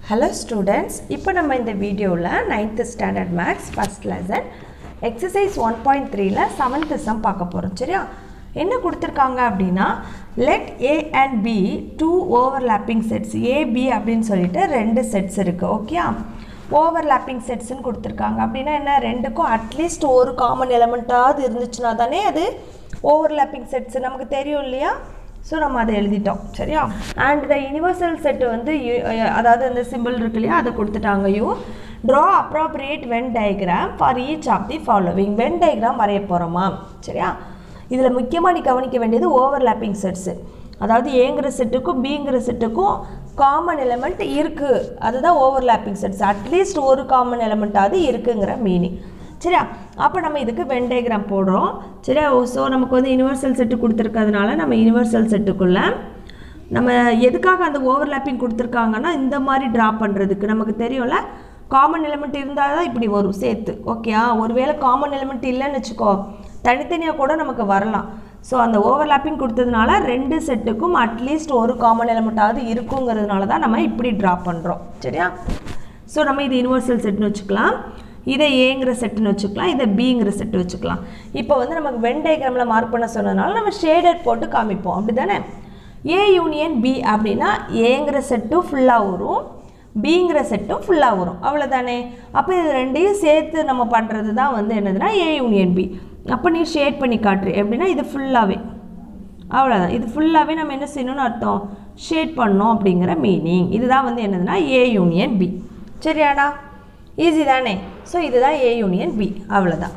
hello students இப்போ நம்ம இந்த வீடியோவில் ninth standard maths first lesson exercise one point த்ரீல செவன்த் சம் பார்க்க போகிறோம் சரியா என்ன கொடுத்துருக்காங்க அப்படின்னா let A and B two overlapping sets A B அப்படின்னு சொல்லிட்டு ரெண்டு செட்ஸ் இருக்குது ஓகே ஓவர்லாப்பிங் செட்ஸ்னு கொடுத்துருக்காங்க அப்படின்னா என்ன ரெண்டுக்கும் அட்லீஸ்ட் ஒரு காமன் எலமெண்ட்டாவது இருந்துச்சுன்னா தானே அது ஓவர்லாப்பிங் செட்ஸ் நமக்கு தெரியும் இல்லையா ஸோ நம்ம அதை எழுதிட்டோம் சரியா அண்ட் த யூனிவர்சல் செட்டு வந்து யு- அதாவது அந்த சிம்பிள் இருக்கு இல்லையா அதை கொடுத்துட்டாங்க you draw appropriate Venn diagram for each of the following Venn diagram வரைய போகிறோமா சரியா இதில் முக்கியமாக நீ கவனிக்க வேண்டியது ஓவர்லாப்பிங் செட்ஸு அதாவது ஏங்கிற செட்டுக்கும் பிங்கிற செட்டுக்கும் காமன் எலமெண்ட் இருக்குது அதுதான் ஓவர்லாப்பிங் செட்ஸ் அட்லீஸ்ட் ஒரு காமன் எலமெண்ட்டாவது இருக்குங்கிற மீனிங் சரியா அப்போ நம்ம இதுக்கு வென் டயக்ராம் போடுறோம் சரியா ஸோ நமக்கு வந்து யூனிவர்சல் செட்டு கொடுத்துருக்கிறதுனால நம்ம யூனிவர்சல் செட்டுக்குள்ளே நம்ம எதுக்காக அந்த ஓவர்லாப்பிங் கொடுத்துருக்காங்கன்னா இந்த மாதிரி ட்ரா பண்ணுறதுக்கு நமக்கு தெரியும்ல காமன் எலிமெண்ட் இருந்தால் தான் இப்படி வரும் சேர்த்து ஓகேயா ஒருவேளை காமன் எலிமெண்ட் இல்லைன்னு வச்சுக்கோ தனித்தனியாக கூட நமக்கு வரலாம் ஸோ அந்த ஓவர்லாப்பிங் கொடுத்ததுனால ரெண்டு செட்டுக்கும் அட்லீஸ்ட் ஒரு காமன் எலிமெண்ட்டாவது இருக்குங்கிறதுனால தான் நம்ம இப்படி ட்ரா பண்ணுறோம் சரியா ஸோ நம்ம இது யூனிவர்சல் செட்னு வச்சுக்கலாம் இதை ஏங்கிற செட்டுன்னு வச்சுக்கலாம் இதை பிங்கிற செட்டு வச்சுக்கலாம் இப்போ வந்து நமக்கு வென் டயக்ராமில் மார்க் பண்ண சொன்னதுனால நம்ம ஷேடட் போட்டு காமிப்போம் அப்படி தானே ஏ யூனியன் பி அப்படின்னா ஏங்கிற செட்டும் ஃபுல்லாக வரும் பிங்கிற செட்டும் ஃபுல்லாக வரும் அவ்வளோதானே அப்போ இது ரெண்டையும் சேர்த்து நம்ம பண்ணுறது தான் வந்து என்னதுன்னா ஏ யூனியன் பி அப்போ நீ ஷேட் பண்ணி காட்டுரு எப்படின்னா இது ஃபுல்லாகவே அவ்வளோதான் இது ஃபுல்லாகவே நம்ம என்ன செய்யணும்னு அர்த்தம் ஷேட் பண்ணோம் அப்படிங்கிற மீனிங் இதுதான் வந்து என்னதுன்னா ஏ யூனியன் பி சரியாடா ஈஸி தானே ஸோ இதுதான் ஏ யூனியன் பி அவ்வளோதான்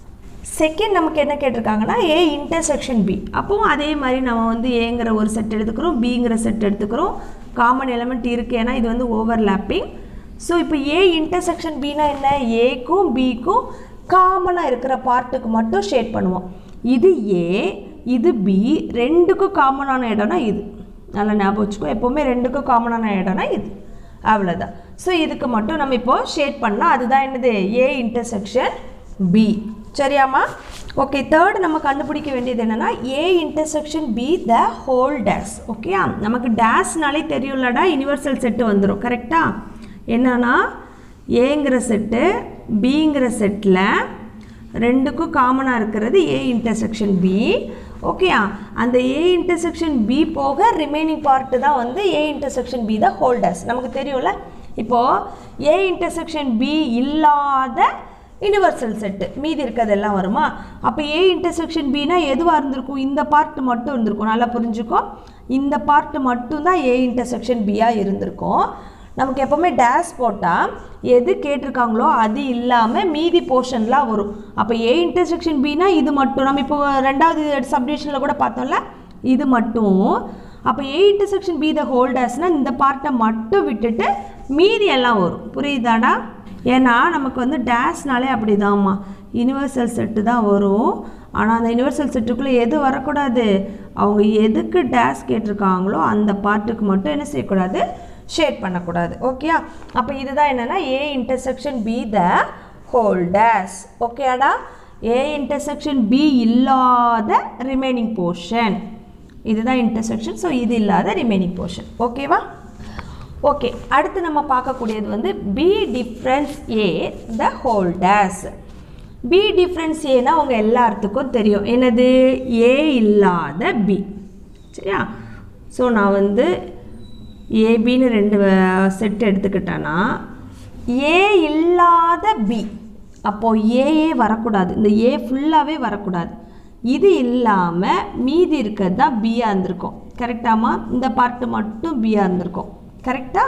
செகண்ட் நமக்கு என்ன கேட்டிருக்காங்கன்னா ஏ இன்டர்செக்ஷன் பி அப்பவும் அதே மாதிரி நம்ம வந்து ஏங்கிற ஒரு செட் எடுத்துக்கிறோம் பிங்கிற செட் எடுத்துக்கிறோம் காமன் எலமெண்ட் இருக்குது ஏன்னா இது வந்து ஓவர்லாப்பிங் ஸோ இப்போ ஏ இன்டர்செக்ஷன் பினா என்ன ஏக்கும் பிக்கும் காமனாக இருக்கிற பார்ட்டுக்கு மட்டும் ஷேட் பண்ணுவோம் இது ஏ இது பி ரெண்டுக்கும் காமனான இடம்னா இது நல்லா ஞாபகம் வச்சுக்கோ எப்போவுமே ரெண்டுக்கும் காமனான இடம்னா இது அவ்வளோதான் ஸோ இதுக்கு மட்டும் நம்ம இப்போ ஷேட் பண்ணால் அதுதான் என்னது ஏ இன்டர்செக்ஷன் பி சரியாம்மா ஓகே தேர்ட் நம்ம கண்டுபிடிக்க வேண்டியது என்னென்னா A intersection B the whole dash ஓகேயா நமக்கு டேஸ்னாலே தெரியும்லடா யுனிவர்சல் செட்டு வந்துடும் கரெக்டா என்னன்னா ஏங்கிற செட்டு பிங்கிற செட்டில் ரெண்டுக்கும் காமனாக இருக்கிறது ஏ இன்டர்செக்ஷன் பி ஓகேயா அந்த ஏ இன்டர்செக்ஷன் பி போக ரிமைனிங் பார்ட்டு தான் வந்து ஏ இன்டர்செக்ஷன் பி தான் ஹோல்டர்ஸ் நமக்கு தெரியும்ல இப்போது ஏ இன்டர்செக்ஷன் பி இல்லாத யூனிவர்சல் செட்டு மீதி இருக்கிறதெல்லாம் வருமா அப்போ ஏ இன்டர்செக்ஷன் பினா எதுவாக இருந்திருக்கும் இந்த பார்ட் மட்டும் இருந்திருக்கும் நல்லா புரிஞ்சுக்கோ இந்த பார்ட் மட்டும்தான் ஏ இன்டர்செக்ஷன் பியாக இருந்திருக்கும் நமக்கு எப்போவுமே டேஸ் போட்டால் எது கேட்டிருக்காங்களோ அது இல்லாமல் மீதி போர்ஷன்லாம் வரும் அப்போ ஏ இன்டர்செக்ஷன் பினா இது மட்டும் நம்ம இப்போ ரெண்டாவது சப்டிவிஷனில் கூட பார்த்தோம்ல இது மட்டும் அப்போ ஏ இன்டர்செக்ஷன் பி த ஹோல்டர்ஸ்னால் இந்த பார்ட்டை மட்டும் விட்டுட்டு மீதி எல்லாம் வரும் புரியுதாடா ஏன்னா நமக்கு வந்து டேஸ்னாலே அப்படிதாம்மா யூனிவர்சல் செட்டு தான் வரும் ஆனால் அந்த யூனிவர்சல் செட்டுக்குள்ளே எது வரக்கூடாது அவங்க எதுக்கு டேஸ் கேட்டிருக்காங்களோ அந்த பார்ட்டுக்கு மட்டும் என்ன செய்யக்கூடாது ஷேட் பண்ணக்கூடாது ஓகேயா அப்போ இதுதான் என்னென்னா A intersection B the whole dash ஓகேடா ஏ இன்டர்செக்ஷன் பி இல்லாத ரிமைனிங் போர்ஷன் இதுதான் இன்டர்செக்ஷன் ஸோ இது இல்லாத ரிமைனிங் போர்ஷன் ஓகேவா ஓகே அடுத்து நம்ம பார்க்கக்கூடியது வந்து B difference A the whole dash B difference ஏனா உங்க எல்லாத்துக்கும் தெரியும் என்னது ஏ இல்லாத பி சரியா ஸோ நான் வந்து ஏபின்னு ரெண்டு செட் எடுத்துக்கிட்டேன்னா ஏ இல்லாத பி அப்போது ஏஏ வரக்கூடாது இந்த ஏ ஃபுல்லாகவே வரக்கூடாது இது இல்லாமல் மீதி இருக்கிறது தான் பியாக இருந்திருக்கும் கரெக்டாமா இந்த பார்ட்டு மட்டும் பியாக இருந்திருக்கும் கரெக்டா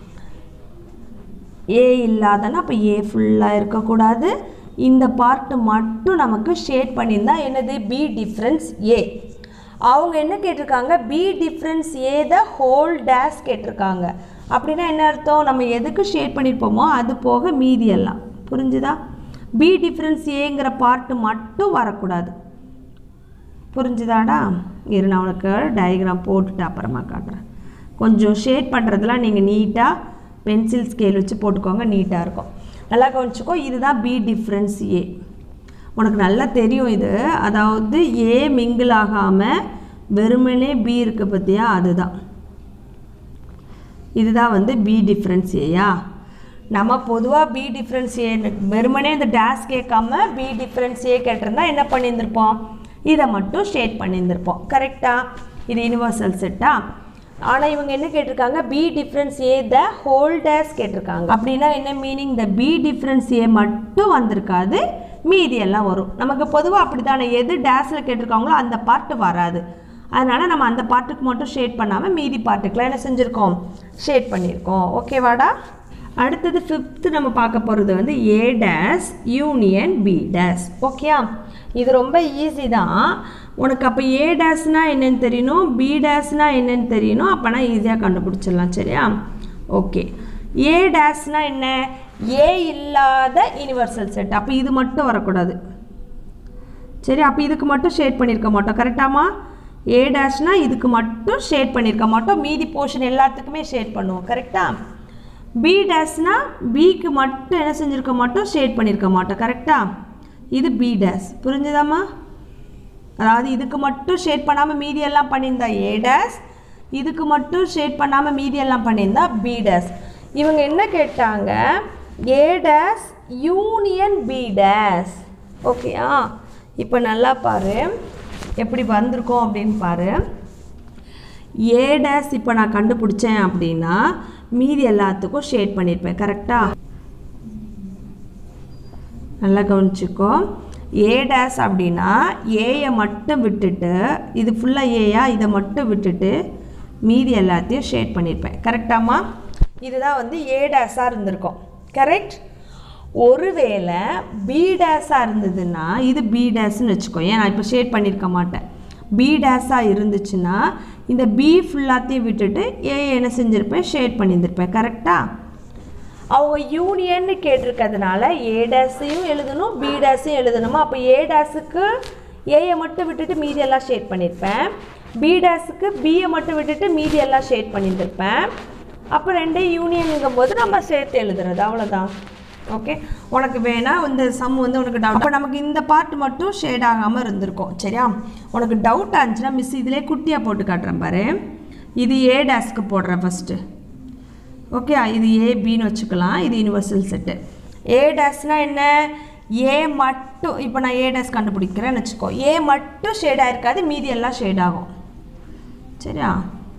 ஏ இல்லாதனா அப்போ ஏ ஃபுல்லாக இருக்கக்கூடாது இந்த பார்ட்டு மட்டும் நமக்கு ஷேட் பண்ணியிருந்தா என்னது பி டிஃப்ரென்ஸ் ஏ அவங்க என்ன கேட்டிருக்காங்க B difference A the whole dash கேட்டிருக்காங்க அப்படின்னா என்ன அர்த்தம் நம்ம எதுக்கு ஷேட் பண்ணியிருப்போமோ அது போக மீதி எல்லாம் புரிஞ்சுதா பி டிஃப்ரென்ஸ் ஏங்கிற பார்ட்டு மட்டும் வரக்கூடாது புரிஞ்சுதாடா இரு நான் உனக்கு டயக்ராம் போட்டுட்டு அப்புறமா காட்டுறேன் கொஞ்சம் ஷேட் பண்ணுறதுலாம் நீங்கள் நீட்டாக பென்சில் ஸ்கேல் வச்சு போட்டுக்கோங்க நீட்டாக இருக்கும் நல்லா கவனிச்சுக்கோ இதுதான் பி டிஃப்ரென்ஸ் ஏ உனக்கு நல்லா தெரியும் இது அதாவது ஏ மிங்கிள் ஆகாமல் வெறுமனே பி இருக்குது பார்த்தியா அதுதான் இதுதான் வந்து பி டிஃப்ரென்ஸ் ஏயா நம்ம பொதுவாக பி டிஃப்ரென்ஸ் ஏ வெறுமனே இந்த டேஸ் கேட்காம பி டிஃப்ரென்ஸ் ஏ கேட்டிருந்தா என்ன பண்ணியிருந்திருப்போம் இதை மட்டும் ஷேட் பண்ணியிருந்திருப்போம் கரெக்டாக இது யூனிவர்சல் செட்டா ஆனால் இவங்க என்ன கேட்டிருக்காங்க B difference A the whole dash கேட்டிருக்காங்க அப்படின்னா என்ன மீனிங் இந்த பி டிஃப்ரென்ஸ் ஏ மட்டும் வந்திருக்காது மீதி எல்லாம் வரும் நமக்கு பொதுவாக அப்படி தானே எது டேஸில் கேட்டிருக்காங்களோ அந்த பார்ட்டு வராது அதனால் நம்ம அந்த பார்ட்டுக்கு மட்டும் ஷேட் பண்ணாமல் மீதி பார்ட்டுக்கெலாம் என்ன செஞ்சுருக்கோம் ஷேட் பண்ணியிருக்கோம் ஓகேவாடா அடுத்தது ஃபிஃப்த்து நம்ம பார்க்க போகிறது வந்து A dash union B dash ஓகேயா இது ரொம்ப ஈஸி தான் உனக்கு அப்போ ஏ டேஸ்னா என்னன்னு தெரியணும் பி டேஸ்னா என்னன்னு தெரியணும் அப்போனா ஈஸியாக கண்டுபிடிச்சிடலாம் சரியா ஓகே ஏ டேஸ்னா என்ன ஏ இல்லாத யூனிவர்சல் செட் அப்போ இது மட்டும் வரக்கூடாது சரி அப்போ இதுக்கு மட்டும் ஷேட் பண்ணியிருக்க மாட்டோம் கரெக்டாமா ஏ டேஷ்னா இதுக்கு மட்டும் ஷேட் பண்ணியிருக்க மாட்டோம் மீதி போர்ஷன் எல்லாத்துக்குமே ஷேட் பண்ணுவோம் கரெக்டாக பி டேஷ்னா பிக்கு மட்டும் என்ன செஞ்சுருக்க மாட்டோம் ஷேட் பண்ணியிருக்க மாட்டோம் கரெக்டாக இது பி டேஷ் புரிஞ்சுதாம்மா அதாவது இதுக்கு மட்டும் ஷேட் பண்ணாமல் மீதி எல்லாம் பண்ணியிருந்தா ஏ டேஷ் இதுக்கு மட்டும் ஷேட் பண்ணாமல் மீதி எல்லாம் பண்ணியிருந்தா பி டேஷ் இவங்க என்ன கேட்டாங்க A dash union B dash ஓகேயா இப்போ நல்லா பாரு எப்படி வந்திருக்கோம் அப்படின்னு பாரு ஏ டேஷ் இப்போ நான் கண்டுபிடிச்சேன் அப்படின்னா மீதி எல்லாத்துக்கும் ஷேட் பண்ணியிருப்பேன் கரெக்டாக நல்லா கவனிச்சுக்கோ ஏ டேஸ் அப்படின்னா ஏயை மட்டும் விட்டுட்டு இது ஃபுல்லாக ஏயா இதை மட்டும் விட்டுட்டு மீதி எல்லாத்தையும் ஷேட் பண்ணியிருப்பேன் கரெக்டாம்மா இதுதான் வந்து ஏ டேஸாக இருந்திருக்கும் கரெக்ட் ஒருவேளை பி டேஸாக இருந்ததுன்னா இது பி டேஸ்ன்னு வச்சுக்கோ ஏன் நான் இப்போ ஷேட் பண்ணியிருக்க மாட்டேன் பி டேஸாக இருந்துச்சுன்னா இந்த பி ஃபுல்லாத்தையும் விட்டுட்டு ஏ என்ன செஞ்சுருப்பேன் ஷேட் பண்ணியிருந்திருப்பேன் கரெக்டாக அவங்க யூனியன்னு கேட்டிருக்கிறதுனால ஏ டேஸையும் எழுதணும் பி டேஸையும் எழுதணுமா அப்போ ஏ டேஸுக்கு ஏயை மட்டும் விட்டுட்டு மீதி எல்லாம் ஷேட் பண்ணியிருப்பேன் பி டேஸுக்கு பியை மட்டும் விட்டுட்டு மீதி எல்லாம் ஷேட் பண்ணியிருந்திருப்பேன் அப்போ ரெண்டே யூனியனுங்கும் போது நம்ம சேர்த்து எழுதுறது அவ்வளோதான் ஓகே உனக்கு வேணா இந்த சம் வந்து உனக்கு டவுட் அப்போ நமக்கு இந்த பார்ட் மட்டும் ஷேட் ஆகாமல் இருந்திருக்கும் சரியா உனக்கு டவுட் ஆச்சுன்னா மிஸ் இதிலே குட்டியாக போட்டு காட்டுறேன் பாரு இது ஏ டேஸ்க்கு போடுறேன் ஃபஸ்ட்டு ஓகே இது ஏபின்னு வச்சுக்கலாம் இது யூனிவர்சல் செட்டு ஏ டேஸ்னால் என்ன ஏ மட்டும் இப்போ நான் ஏ டேஸ் கண்டுபிடிக்கிறேன்னு வச்சுக்கோ ஏ மட்டும் ஷேடாக இருக்காது மீதி எல்லாம் ஷேட் ஆகும் சரியா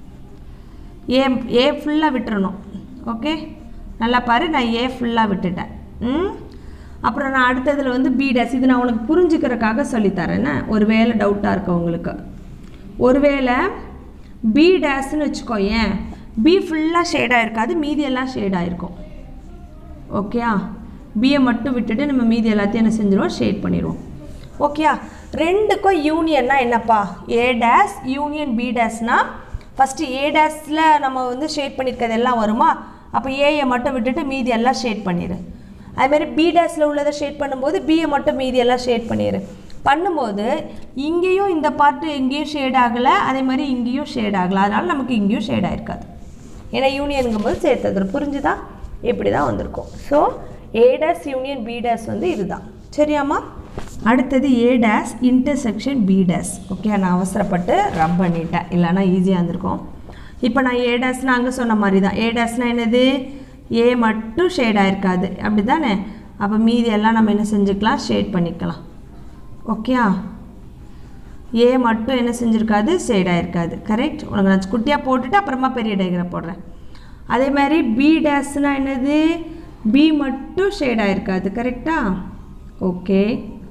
ஏ ஏ ஃபுல்லாக விட்டுறணும் ஓகே நல்லா பாரு நான் ஏ ஃபுல்லாக விட்டுட்டேன் ம் அப்புறம் நான் அடுத்ததில் வந்து பி டேஸ் இது நான் உனக்கு புரிஞ்சுக்கிறதுக்காக சொல்லித்தரேன்னு ஒரு வேளை டவுட்டாக இருக்கு உங்களுக்கு ஒருவேளை பி டேஸ்ன்னு வச்சுக்கோ ஏன் பி ஃபுல்லாக ஷேடாக இருக்காது மீதி எல்லாம் ஷேடாக இருக்கும் ஓகேயா பியை மட்டும் விட்டுட்டு நம்ம மீதி எல்லாத்தையும் என்ன செஞ்சிருவோம் ஷேட் பண்ணிடுவோம் ஓகேயா ரெண்டுக்கும் யூனியன்னா என்னப்பா ஏ டேஸ் யூனியன் பி டேஸ்னா ஃபஸ்ட்டு ஏ டேஸில் நம்ம வந்து ஷேட் பண்ணியிருக்கிறது எல்லாம் வருமா அப்போ ஏயை மட்டும் விட்டுட்டு மீதி எல்லாம் ஷேட் பண்ணிடு அதுமாரி பி டேஸில் உள்ளதை ஷேட் பண்ணும்போது பியை மட்டும் மீதி எல்லாம் ஷேட் பண்ணிடு பண்ணும்போது இங்கேயும் இந்த பார்ட்டு எங்கேயும் ஷேட் ஆகலை அதே மாதிரி இங்கேயும் ஷேட் ஆகலை அதனால் நமக்கு இங்கேயும் ஷேட் ஆயிருக்காது ஏன்னா யூனியனுங்கும் போது சேர்த்தது புரிஞ்சுதா இப்படி தான் வந்திருக்கும் so A dash union B dash வந்து இதுதான் சரியாம்மா அடுத்தது A dash intersection B dash okay நான் அவசரப்பட்டு ரப் பண்ணிட்டேன் இல்லைன்னா ஈஸியாக இருந்திருக்கும் இப்போ நான் ஏ டேஸ்னால் அங்கே சொன்ன மாதிரி தான் ஏ டேஸ்னால் என்னது ஏ மட்டும் ஷேட் ஆயிருக்காது அப்படி தானே அப்போ மீதி எல்லாம் நம்ம என்ன செஞ்சுக்கலாம் ஷேட் பண்ணிக்கலாம் ஓகேயா ஏ மட்டும் என்ன செஞ்சுருக்காது ஷேடாக இருக்காது கரெக்ட் உனக்கு நான் குட்டியாக போட்டுட்டு அப்புறமா பெரிய டயக்ராம் போடுறேன் அதே மாதிரி பி டேஸ்னால் என்னது பி மட்டும் ஷேடாக இருக்காது கரெக்டா ஓகே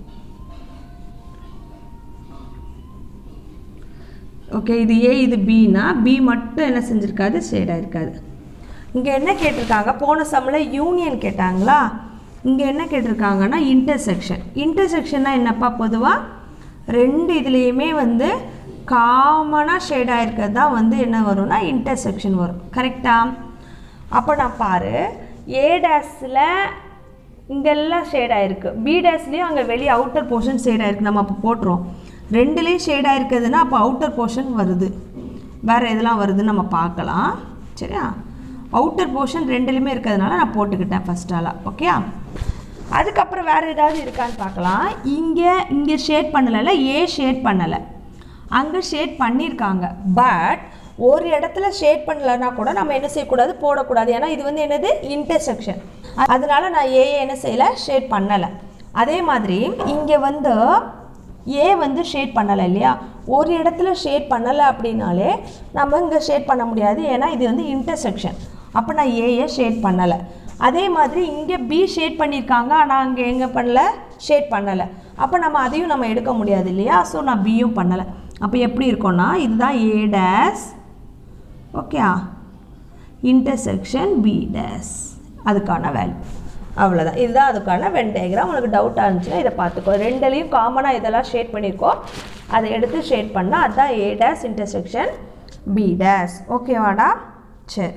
ஓகே இது ஏ இது பினா பி மட்டும் என்ன செஞ்சுருக்காது ஷேடாக இருக்காது இங்கே என்ன கேட்டிருக்காங்க போன சம்மில் யூனியன் கேட்டாங்களா இங்கே என்ன கேட்டிருக்காங்கன்னா இன்டர்செக்ஷன் இன்டர்செக்ஷன்னா என்னப்பா பொதுவாக ரெண்டு இதுலேயுமே வந்து காமனாக ஷேடாக இருக்கிறது தான் வந்து என்ன வரும்னா இன்டர்செக்ஷன் வரும் கரெக்டாக அப்போ நான் பாரு ஏ டேஸில் இங்கெல்லாம் ஷேடாக இருக்குது பி டேஸ்லேயும் அங்கே வெளியே அவுட்டர் போர்ஷன் ஷேடாக இருக்குது நம்ம அப்போ போட்டுருவோம் ரெண்டுலேயும் ஷேடாக இருக்குதுன்னா அப்போ அவுட்டர் போர்ஷன் வருது வேறு எதெல்லாம் வருதுன்னு நம்ம பார்க்கலாம் சரியா அவுட்டர் போர்ஷன் ரெண்டுலேயுமே இருக்கிறதுனால நான் போட்டுக்கிட்டேன் ஃபஸ்ட் ஆளாக ஓகே அதுக்கப்புறம் வேறு ஏதாவது இருக்கான்னு பார்க்கலாம் இங்கே இங்கே ஷேட் பண்ணலைல ஏ ஷேட் பண்ணலை அங்கே ஷேட் பண்ணியிருக்காங்க பட் ஒரு இடத்துல ஷேட் பண்ணலன்னா கூட நம்ம என்ன செய்யக்கூடாது போடக்கூடாது ஏன்னா இது வந்து என்னது இன்டர்செக்ஷன் அதனால நான் ஏ என்ன செய்யலை ஷேட் பண்ணலை அதே மாதிரி இங்கே வந்து ஏ வந்து ஷேட் பண்ணலை இல்லையா ஒரு இடத்துல ஷேட் பண்ணலை அப்படின்னாலே நம்ம இங்கே ஷேட் பண்ண முடியாது ஏன்னா இது வந்து இன்டர்செக்ஷன் அப்போ நான் ஏயை ஷேட் பண்ணலை அதே மாதிரி இங்கே பி ஷேட் பண்ணியிருக்காங்க ஆனால் அங்கே எங்கே பண்ணல ஷேட் பண்ணலை அப்போ நம்ம அதையும் நம்ம எடுக்க முடியாது இல்லையா ஸோ நான் பியும் பண்ணலை அப்போ எப்படி இருக்கும்னா இதுதான் A dash okay intersection B dash அதுக்கான வேல்யூ அவ்வளோதான் இதுதான் அதுக்கான வென் டயக்ராம் உனக்கு டவுட்டாக இருந்துச்சுன்னா இதை பார்த்துக்கோ ரெண்டுலேயும் காமனாக இதெல்லாம் ஷேட் பண்ணியிருக்கோம் அதை எடுத்து ஷேட் பண்ணால் அதுதான் A dash intersection B dash ஓகேவாடா சரி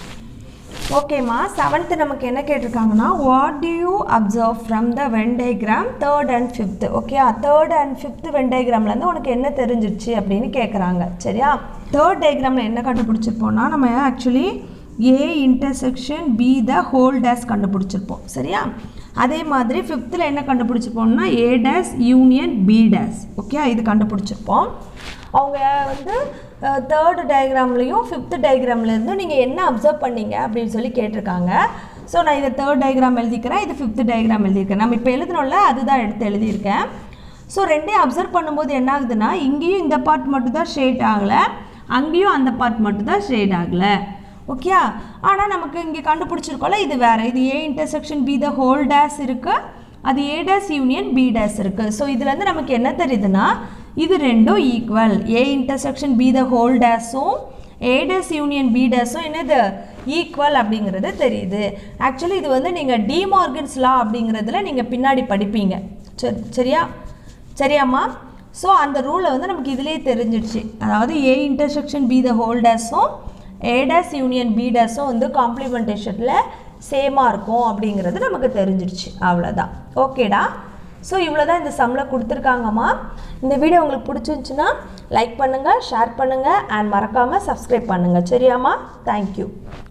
ஓகேம்மா செவன்த்து நமக்கு என்ன கேட்டிருக்காங்கன்னா what do you observe from the Venn diagram third and fifth okay third and fifth Venn டயக்ராம்லேருந்து உனக்கு என்ன தெரிஞ்சிருச்சு அப்படின்னு கேட்குறாங்க சரியா தேர்ட் டயக்ராமில் என்ன கண்டுபிடிச்சிருப்போம்னா நம்ம actually A intersection B the whole dash கண்டுபிடிச்சிருப்போம் சரியா அதே மாதிரி ஃபிஃப்த்தில் என்ன கண்டுபிடிச்சிருப்போம்னா A dash union B dash okay இது கண்டுபிடிச்சிருப்போம் அவங்க வந்து தேர்டு டயக்ராம்லேயும் ஃபிஃப்த்து டயக்ராம்லேருந்தும் நீங்கள் என்ன அப்சர்வ் பண்ணீங்க அப்படின்னு சொல்லி கேட்டிருக்காங்க ஸோ நான் இதை தேர்ட் டயக்ராம் எழுதிக்கிறேன் இது ஃபிஃப்த்து டயக்ராம் எழுதியிருக்கேன் நம்ம இப்போ எழுதணும்ல அதுதான் எடுத்து எழுதியிருக்கேன் ஸோ ரெண்டையும் அப்சர்வ் பண்ணும்போது என்ன ஆகுதுன்னா இங்கேயும் இந்த பார்ட் மட்டும் தான் ஷேட் ஆகலை அங்கேயும் அந்த பார்ட் மட்டும் தான் ஷேட் ஆகலை ஓகே ஆனால் நமக்கு இங்கே கண்டுபிடிச்சிருக்கோம்ல இது வேறு இது A intersection B the whole dash இருக்குது அது A dash union B dash இருக்குது ஸோ இதுலேருந்து நமக்கு என்ன தெரியுதுன்னா இது ரெண்டும் equal A intersection B the whole டேஸும் ஏ டேஸ் யூனியன் பி டேஸும் என்னது ஈக்குவல் அப்படிங்கிறது தெரியுது ஆக்சுவலி இது வந்து நீங்கள் டிமார்கன்ஸ் லா அப்படிங்கிறதுல நீங்கள் பின்னாடி படிப்பீங்க சரி சரியா சரியாம்மா ஸோ அந்த ரூலை வந்து நமக்கு இதுலேயே தெரிஞ்சிடுச்சு அதாவது A intersection B the whole டேஸும் ஏ டேஸ் யூனியன் பி டேஸும் வந்து காம்ப்ளிமெண்டேஷனில் சேமாக இருக்கும் அப்படிங்கிறது நமக்கு தெரிஞ்சிடுச்சு அவ்வளோதான் ஓகேடா ஸோ இவ்வளோ தான் இந்த சம்மில் கொடுத்துருக்காங்கம்மா இந்த வீடியோ உங்களுக்கு பிடிச்சிருந்துச்சுன்னா லைக் பண்ணுங்கள் ஷேர் பண்ணுங்கள் அண்ட் மறக்காமல் சப்ஸ்கிரைப் பண்ணுங்கள் சரியாம்மா தேங்க்யூ